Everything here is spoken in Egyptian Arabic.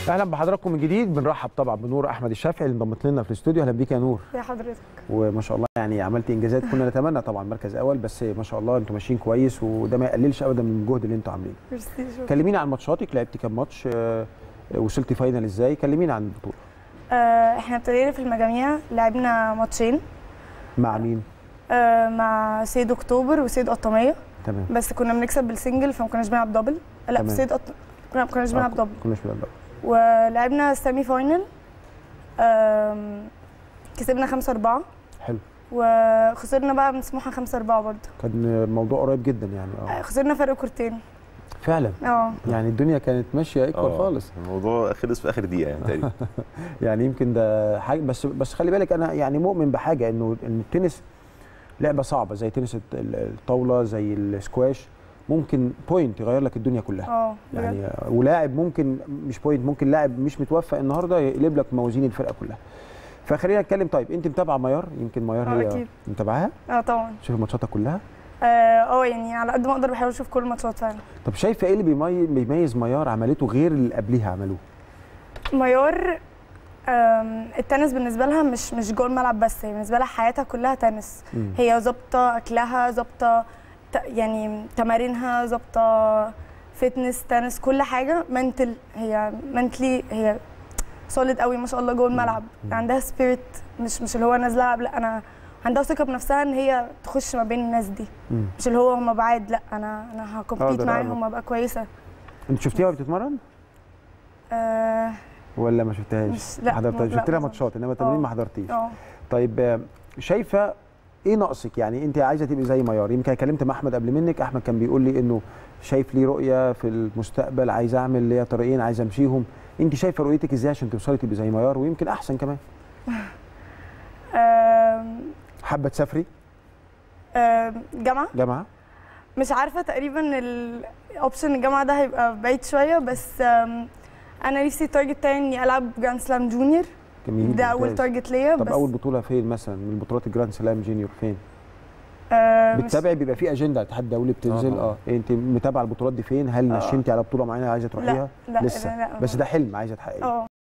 اهلا بحضراتكم من جديد بنرحب طبعا بنور احمد الشافعي اللي انضمت لنا في الاستوديو اهلا بيك يا نور يا حضرتك وما شاء الله يعني عملت انجازات كنا نتمنى طبعا مركز اول بس ما شاء الله انتم ماشيين كويس وده ما يقللش ابدا من الجهد اللي انتم عاملينه ميرسي شكرا كلميني عن ماتشاتك لعبتي كام ماتش آه، وصلتي فاينل ازاي كلميني عن البطوله آه، احنا ابتدينا في المجاميع لعبنا ماتشين مع مين آه، مع سيد اكتوبر وسيد قطاميه تمام بس كنا بنكسب بالسنجل فما كناش بنلعب دبل لا تمام. في سيد قط... كنا- ما كناش بنلعب آه، دبل كناش بنلعب دبل ولعبنا سيمي فاينل آم، كسبنا 5 4 حلو وخسرنا بقى من سموحه 5 4 برضه كان الموضوع قريب جدا يعني اه آه، خسرنا فرق كورتين فعلا اه يعني الدنيا كانت ماشيه ايكوال آه، خالص الموضوع خلص في اخر دقيقه يعني تقريبا يعني يمكن ده حاجه بس بس خلي بالك انا يعني مؤمن بحاجه انه ان التنس لعبه صعبه زي تنس الت- الطاوله زي السكواش ممكن بوينت يغير لك الدنيا كلها اه بجد. يعني ولاعب ممكن مش بوينت ممكن لاعب مش متوفق النهارده يقلب لك موازين الفرقه كلها فخلينا نتكلم طيب انت متابعه ميار يمكن ميار آه، هي أكيد. متابعاها اه طبعا شوف ماتشاتها كلها اه آه، يعني على قد ما اقدر بحاول اشوف كل الماتشات فعلا طب شايفه ايه اللي بيمي- بيميز ميار عملته غير اللي قبليها عملوه ميار آم، التنس بالنسبه لها مش مش جوه الملعب بس هي بالنسبه لها حياتها كلها تنس مم. هي ظابطه اكلها ظابطه ت- يعني تمارينها ظابطه فتنس تنس كل حاجه منتل هي منتلي هي سوليد قوي ما شاء الله جوه الملعب مم. عندها سبيريت مش مش اللي هو نازله العب لا انا عندها ثقه بنفسها ان هي تخش ما بين الناس دي مم. مش اللي هو هم بعاد لا انا انا هكمبيت أقدر معاهم أقرب. وابقى كويسه انت شفتيها وهي بتتمرن آه ولا ما شفتهاش مش- لا، ما حضرتهاش لا، شفت لها ما ماتشات انما تمرين آه. ما حضرتيش اه طيب آه، شايفه ايه ناقصك يعني انت عايزه تبقي زي ميار يمكن كلمت مع احمد قبل منك احمد كان بيقول لي انه شايف لي رؤيه في المستقبل عايز اعمل ليا طريقين عايز امشيهم انت شايفه رؤيتك ازاي عشان توصلي تبقي زي ميار ويمكن احسن كمان آم، حابه تسافري آم، جامعه جامعه مش عارفه تقريبا الاوبشن الجامعه ده هيبقى بعيد شويه بس آم، انا نفسي التارجت بتاعي اني العب جراند سلام جونيور جميل ده اول ممتاز. تارجت ليا طب بس اول بطوله فين مثلا من بطولات الجراند سلام جونيور فين آه، مش- بتتابعي بيبقى في اجنده الاتحاد الدولي بتنزل طبعاً. اه انت متابعه البطولات دي فين هل آه. نشنتي على بطوله معينه عايزه تروحيها لا لا لسه لا, لا بس ده حلم عايزه تحققيه اه